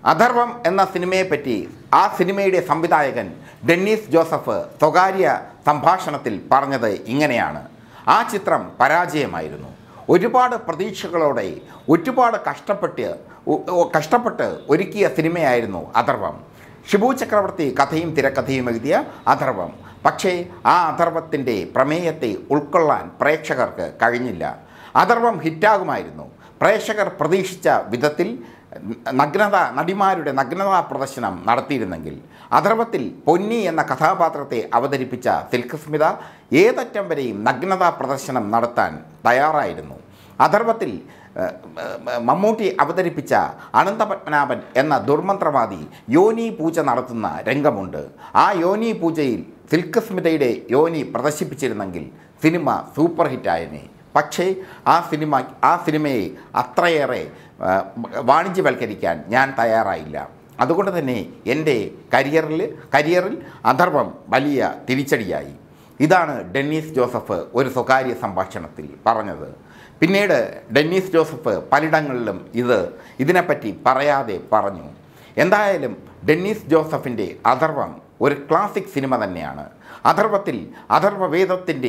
അഥർവം എന്ന സിനിമയെപ്പറ്റി ആ സിനിമയുടെ സംവിധായകൻ ഡെന്നീസ് ജോസഫ് സ്വകാര്യ സംഭാഷണത്തിൽ പറഞ്ഞത് ഇങ്ങനെയാണ് ആ ചിത്രം പരാജയമായിരുന്നു ഒരുപാട് പ്രതീക്ഷകളോടെ ഒരുപാട് കഷ്ടപ്പെട്ട് ഉ- ഉ- കഷ്ടപ്പെട്ട് ഒരുക്കിയ സിനിമയായിരുന്നു അഥർവം ഷിബു ചക്രവർത്തി കഥയും തിരക്കഥയും എഴുതിയ അഥർവം പക്ഷേ ആ അഥർവത്തിൻ്റെ പ്രമേയത്തെ ഉൾക്കൊള്ളാൻ പ്രേക്ഷകർക്ക് കഴിഞ്ഞില്ല അഥർവം ഹിറ്റാകുമായിരുന്നു പ്രേക്ഷകർ പ്രതീക്ഷിച്ച വിധത്തിൽ നഗ്നത നടിമാരുടെ നഗ്നതാ പ്രദർശനം നടത്തിയിരുന്നെങ്കിൽ അഥർവത്തിൽ പൊന്നി എന്ന കഥാപാത്രത്തെ അവതരിപ്പിച്ച സിൽക്ക് സ്മിത ഏതറ്റം വരെയും നഗ്നതാ പ്രദർശനം നടത്താൻ തയ്യാറായിരുന്നു അഥർവത്തിൽ ഏഹ്, ഏഹ്, മമ്മൂട്ടി അവതരിപ്പിച്ച അനന്തപത്മനാഭൻ എന്ന ദുർമന്ത്രവാദി യോനി പൂജ നടത്തുന്ന രംഗമുണ്ട് ആ യോനി പൂജയിൽ സിൽക്ക് സ്മിതയുടെ യോനി പ്രദർശിപ്പിച്ചിരുന്നെങ്കിൽ സിനിമ സൂപ്പർ ഹിറ്റായനെ പക്ഷേ ആ സിനിമ ആ സിനിമയെ അത്രയേറെ ആ, വാണിജ്യവൽക്കരിക്കാൻ ഞാൻ തയ്യാറായില്ല അതുകൊണ്ട് തന്നെ എൻ്റെ കരിയറിൽ കരിയറിൽ അഥർവം വലിയ തിരിച്ചടിയായി ഇതാണ് ഡെന്നീസ് ജോസഫ് ഒരു സ്വകാര്യ സംഭാഷണത്തിൽ പറഞ്ഞത് പിന്നീട് ഡെന്നീസ് ജോസഫ് പലയിടങ്ങളിലും ഇത് ഇതിനെപ്പറ്റി പറയാതെ പറഞ്ഞു എന്തായാലും ഡെന്നീസ് ജോസഫിൻ്റെ അഥർവം ഒരു ക്ലാസിക് സിനിമ തന്നെയാണ് അഥർവത്തിൽ അഥർവവേദത്തിൻ്റെ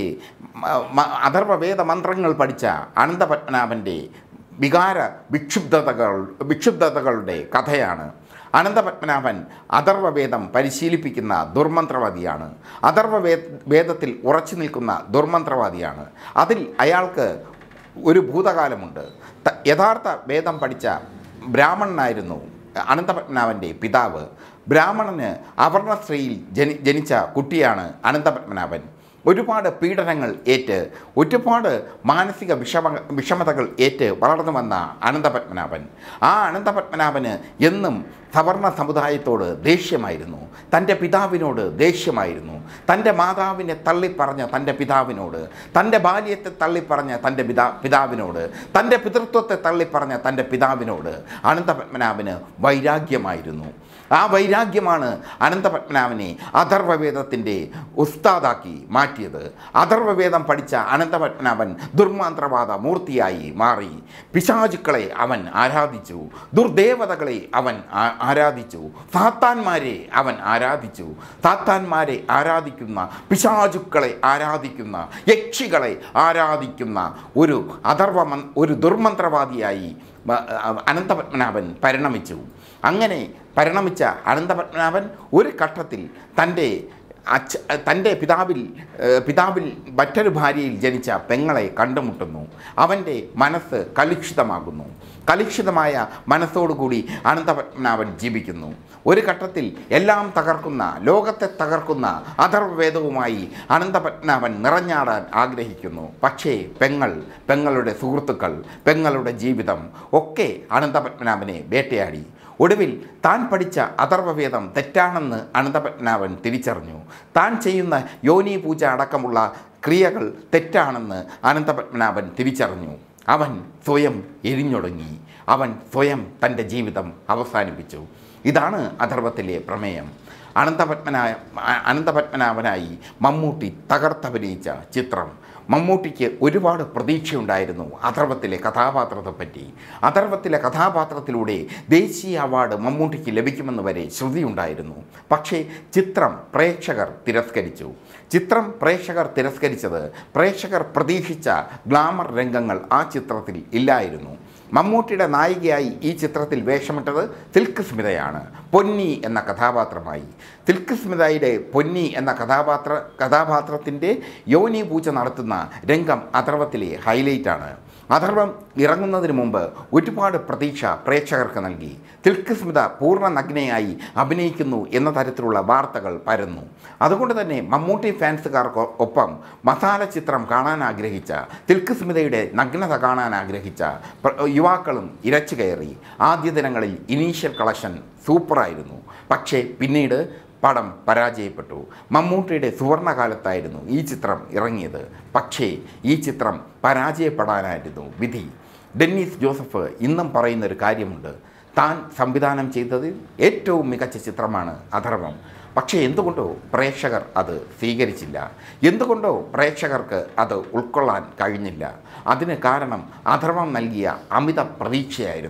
അഥർവവേദ മന്ത്രങ്ങൾ പഠിച്ച അനന്തപത്മനാഭൻ്റെ വികാര വിക്ഷുബ്ധതകൾ വിക്ഷുബ്ധതകളുടെ കഥയാണ് അനന്തപത്മനാഭൻ അഥർവവേദം പരിശീലിപ്പിക്കുന്ന ദുർമന്ത്രവാദിയാണ് അഥർവവേ വേദത്തിൽ ഉറച്ചു നിൽക്കുന്ന ദുർമന്ത്രവാദിയാണ് അതിൽ അയാൾക്ക് ഒരു ഭൂതകാലമുണ്ട് ത- യഥാർത്ഥ വേദം പഠിച്ച ബ്രാഹ്മണനായിരുന്നു അനന്തപത്മനാഭൻ്റെ പിതാവ് ബ്രാഹ്മണന് അവർണ സ്ത്രീയിൽ ജനി ജനിച്ച കുട്ടിയാണ് അനന്തപത്മനാഭൻ ഒരുപാട് പീഡനങ്ങൾ ഏറ്റ് ഒരുപാട് മാനസിക വിഷമ വിഷമതകൾ ഏറ്റ് വളർന്നു വന്ന അനന്തപത്മനാഭൻ ആ അനന്തപത്മനാഭന് എന്നും സവർണ സമുദായത്തോട് ദേഷ്യമായിരുന്നു തൻ്റെ പിതാവിനോട് ദേഷ്യമായിരുന്നു തൻ്റെ മാതാവിനെ തള്ളിപ്പറഞ്ഞ തൻ്റെ പിതാവിനോട് തൻ്റെ ബാല്യത്തെ തള്ളിപ്പറഞ്ഞ തൻ്റെ പിതാ പിതാവിനോട് തൻ്റെ പിതൃത്വത്തെ തള്ളിപ്പറഞ്ഞ തൻ്റെ പിതാവിനോട് അനന്തപത്മനാഭന് വൈരാഗ്യമായിരുന്നു ആ വൈരാഗ്യമാണ് അനന്തപത്മനാഭനെ അഥർവവേദത്തിൻ്റെ ഉസ്താദാക്കി മാറ്റിയത് അഥർവവേദം പഠിച്ച അനന്തപത്മനാഭൻ ദുർമാന്ത്രവാദ മൂർത്തിയായി മാറി പിശാചുക്കളെ അവൻ ആരാധിച്ചു ദുർദേവതകളെ അവൻ ആ- ആരാധിച്ചു സാത്താന്മാരെ അവൻ ആരാധിച്ചു സാത്താന്മാരെ ആരാധിക്കുന്ന പിശാചുക്കളെ ആരാധിക്കുന്ന യക്ഷികളെ ആരാധിക്കുന്ന ഒരു അഥർവ മൻ- ഒരു ദുർമന്ത്രവാദിയായി മ- അനന്തപത്മനാഭൻ പരിണമിച്ചു അങ്ങനെ പരിണമിച്ച അനന്തപത്മനാഭൻ ഒരു ഘട്ടത്തിൽ തൻ്റെ അച്ഛ തൻ്റെ പിതാവിൽ ഏഹ്, പിതാവിൽ മറ്റൊരു ഭാര്യയിൽ ജനിച്ച പെങ്ങളെ കണ്ടുമുട്ടുന്നു അവൻ്റെ മനസ്സ് കലുഷിതമാകുന്നു കലുഷിതമായ മനസ്സോടുകൂടി അനന്തപത്മനാഭൻ ജീവിക്കുന്നു ഒരു ഘട്ടത്തിൽ എല്ലാം തകർക്കുന്ന ലോകത്തെ തകർക്കുന്ന അഥർവവേദവുമായി അനന്തപത്മനാഭൻ നിറഞ്ഞാടാൻ ആഗ്രഹിക്കുന്നു പക്ഷേ പെങ്ങൾ പെങ്ങളുടെ സുഹൃത്തുക്കൾ പെങ്ങളുടെ ജീവിതം ഒക്കെ അനന്തപത്മനാഭനെ വേട്ടയാടി ഒടുവിൽ താൻ പഠിച്ച അഥർവവേദം തെറ്റാണെന്ന് അനന്തപത്മനാഭൻ തിരിച്ചറിഞ്ഞു താൻ ചെയ്യുന്ന യോനി പൂജ അടക്കമുള്ള ക്രിയകൾ തെറ്റാണെന്ന് അനന്തപത്മനാഭൻ തിരിച്ചറിഞ്ഞു അവൻ സ്വയം എരിഞ്ഞൊടുങ്ങി അവൻ സ്വയം തൻ്റെ ജീവിതം അവസാനിപ്പിച്ചു ഇതാണ് അഥർവത്തിലെ പ്രമേയം അനന്തപത്മനാ അനന്തപത്മനാഭനായി മമ്മൂട്ടി തകർത്തഭിനയിച്ച ചിത്രം മമ്മൂട്ടിക്ക് ഒരുപാട് പ്രതീക്ഷയുണ്ടായിരുന്നു അഥർവത്തിലെ കഥാപാത്രത്തെപ്പറ്റി അഥർവത്തിലെ കഥാപാത്രത്തിലൂടെ ദേശീയ അവാർഡ് മമ്മൂട്ടിക്ക് ലഭിക്കുമെന്ന് വരെ ശ്രുതിയുണ്ടായിരുന്നു പക്ഷേ ചിത്രം പ്രേക്ഷകർ തിരസ്കരിച്ചു ചിത്രം പ്രേക്ഷകർ തിരസ്കരിച്ചത് പ്രേക്ഷകർ പ്രതീക്ഷിച്ച ഗ്ലാമർ രംഗങ്ങൾ ആ ചിത്രത്തിൽ ഇല്ലായിരുന്നു മമ്മൂട്ടിയുടെ നായികയായി ഈ ചിത്രത്തിൽ വേഷമിട്ടത് സിൽക്ക് സ്മിതയാണ് പൊന്നി എന്ന കഥാപാത്രമായി സിൽക്ക് സ്മിതയുടെ പൊന്നി എന്ന കഥാപാത്ര കഥാപാത്രത്തിൻ്റെ യോനി പൂജ നടത്തുന്ന രംഗം അഥർവത്തിലെ ഹൈലൈറ്റാണ് അഥർവം ഇറങ്ങുന്നതിന് മുമ്പ് ഒരുപാട് പ്രതീക്ഷ പ്രേക്ഷകർക്ക് നൽകി സിൽക്ക് സ്മിത പൂർണ്ണ നഗ്നയായി അഭിനയിക്കുന്നു എന്ന തരത്തിലുള്ള വാർത്തകൾ പരന്നു അതുകൊണ്ട് തന്നെ മമ്മൂട്ടി ഫാൻസുകാർക്ക് ഒപ്പം മസാല ചിത്രം കാണാൻ ആഗ്രഹിച്ച സിൽക്ക് സ്മിതയുടെ നഗ്നത കാണാൻ ആഗ്രഹിച്ച പ്ര- യുവാക്കളും ഇരച്ചു കയറി ആദ്യ ദിനങ്ങളിൽ ഇനീഷ്യൽ കളക്ഷൻ സൂപ്പറായിരുന്നു പക്ഷേ പിന്നീട് പടം പരാജയപ്പെട്ടു മമ്മൂട്ടിയുടെ സുവർണകാലത്തായിരുന്നു ഈ ചിത്രം ഇറങ്ങിയത് പക്ഷേ ഈ ചിത്രം പരാജയപ്പെടാനായിരുന്നു വിധി ഡെന്നീസ് ജോസഫ് ഇന്നും പറയുന്ന ഒരു കാര്യമുണ്ട് താൻ സംവിധാനം ചെയ്തതിൽ ഏറ്റവും മികച്ച ചിത്രമാണ് അഥർവം പക്ഷേ എന്തുകൊണ്ടോ പ്രേക്ഷകർ അത് സ്വീകരിച്ചില്ല എന്തുകൊണ്ടോ പ്രേക്ഷകർക്ക് അത് ഉൾക്കൊള്ളാൻ കഴിഞ്ഞില്ല അതിന് കാരണം അധർമ്മം നൽകിയ അമിത പ്രതീക്ഷയായിരുന്നു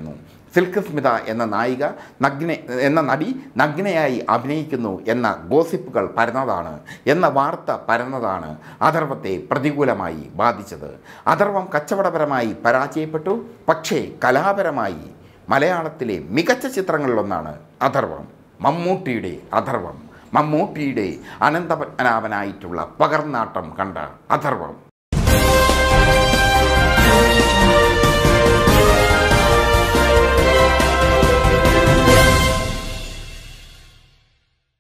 സിൽക്ക് സ്മിത എന്ന നായിക നഗ്ന എന്ന നടി നഗ്നയായി അഭിനയിക്കുന്നു എന്ന ഗോസിപ്പുകൾ പരന്നതാണ് എന്ന വാർത്ത പരന്നതാണ് അഥർവത്തെ പ്രതികൂലമായി ബാധിച്ചത് അഥർവം കച്ചവടപരമായി പരാജയപ്പെട്ടു പക്ഷേ കലാപരമായി മലയാളത്തിലെ മികച്ച ചിത്രങ്ങളിലൊന്നാണ് അഥർവം മമ്മൂട്ടിയുടെ അഥർവം മമ്മൂട്ടിയുടെ അനന്തപത്മനാഭനായിട്ടുള്ള പകർന്നാട്ടം കണ്ട അഥർവം